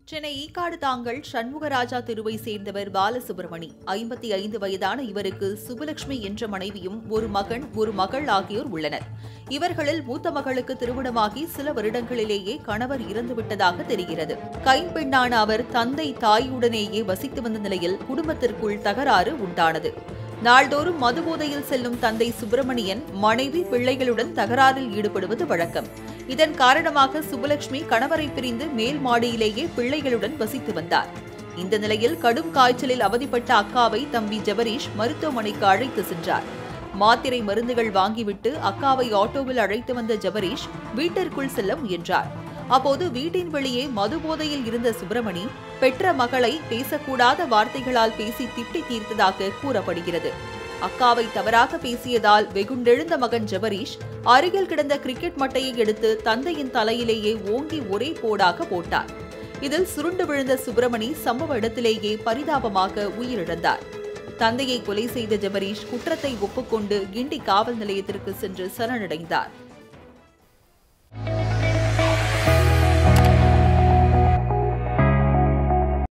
சென்னை ஈக்காடு தாங்கல் சண்முகராஜா தெருவை சேர்ந்தவர் பாலசுப்ரமணி ஐம்பத்தி ஐந்து வயதான இவருக்கு சுபலட்சுமி என்ற மனைவியும் ஒரு மகன் ஒரு மகள் ஆகியோர் உள்ளனர் இவர்களில் மூத்த மகளுக்கு திருமணமாகி சில வருடங்களிலேயே கணவர் இறந்துவிட்டதாக தெரிகிறது கைம்பெண்ணான அவர் தந்தை தாயுடனேயே வசித்து வந்த நிலையில் குடும்பத்திற்குள் தகராறு உண்டானது நாள்தோறும் மதுபோதையில் செல்லும் தந்தை சுப்பிரமணியன் மனைவி பிள்ளைகளுடன் தகராறில் ஈடுபடுவது வழக்கம் இதன் காரணமாக சுப்புலட்சுமி கணவரை பிரிந்து மேல் மாடியிலேயே பிள்ளைகளுடன் வசித்து வந்தார் இந்த நிலையில் கடும் காய்ச்சலில் அவதிப்பட்ட அக்காவை தம்பி ஜெபரீஷ் மருத்துவமனைக்கு அழைத்து சென்றார் மாத்திரை மருந்துகள் வாங்கிவிட்டு அக்காவை ஆட்டோவில் அழைத்து வந்த ஜெபரீஷ் வீட்டிற்குள் செல்ல முயன்றார் அப்போது வீட்டின் வெளியே மதுபோதையில் இருந்த சுப்பிரமணி பெற்ற மகளை பேசக்கூடாத வார்த்தைகளால் பேசி திட்டி தீர்த்ததாக கூறப்படுகிறது அக்காவை தவறாக பேசியதால் வெகுண்டெழுந்த மகன் ஜெபரீஷ் அருகில் கிடந்த கிரிக்கெட் மட்டையை எடுத்து தந்தையின் தலையிலேயே ஓங்கி ஒரே போடாக போட்டார் இதில் சுருண்டு விழுந்த சுப்பிரமணி சம்பவ இடத்திலேயே பரிதாபமாக உயிரிழந்தார் தந்தையை கொலை செய்த ஜெபரீஷ் குற்றத்தை ஒப்புக்கொண்டு கிண்டி காவல் நிலையத்திற்கு சென்று சரணடைந்தார்